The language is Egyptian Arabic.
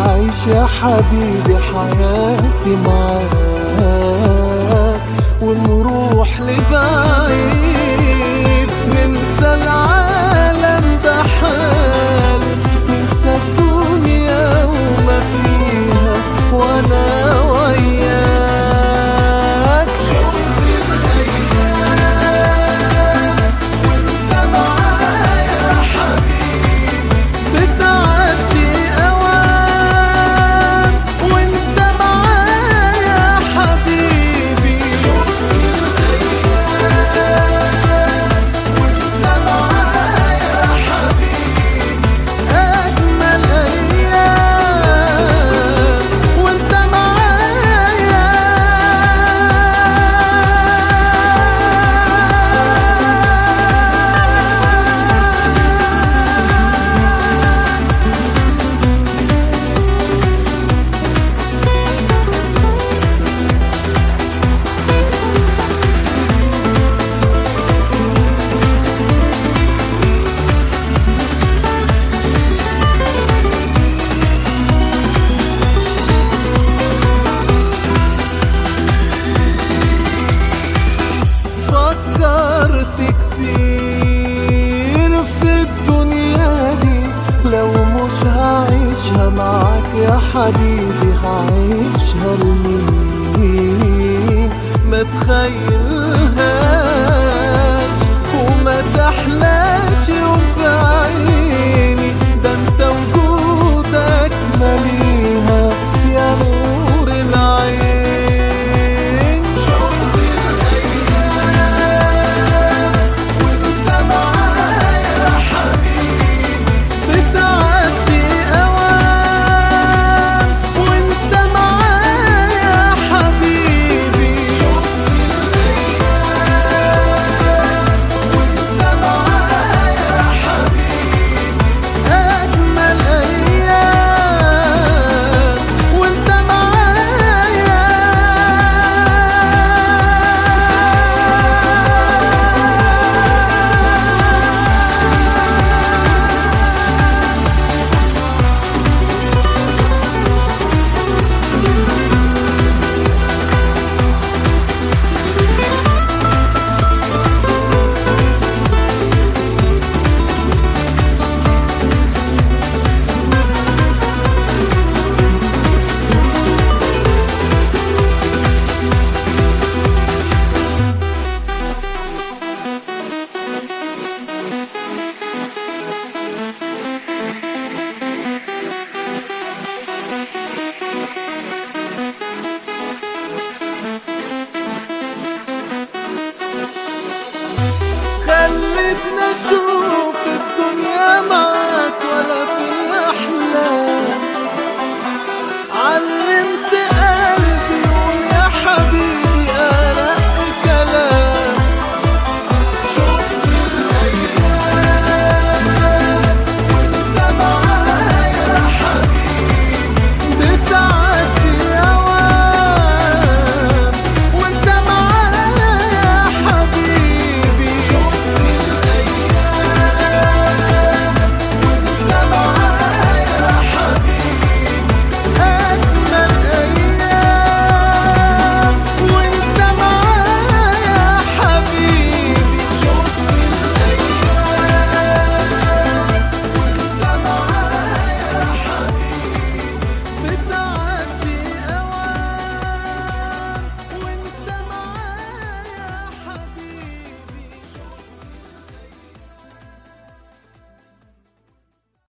أعيش يا حبيبي حياتي معاك ونروح لبعيد ننسى العالم بحال ننسى الدنيا وما فيها وانا وياك شفت الايام وانت معايا يا حبيبي بتعدي اوام وانت معايا يا حبيبي شفت الايام وانت معايا يا حبيبي اجمل ايام وانت معايا فكرت كتير في الدنيا دي لو مش هعيشها معاك يا حبيبي هعيشها لمين ما تخيلهاش وما تحلاش يوم في عيني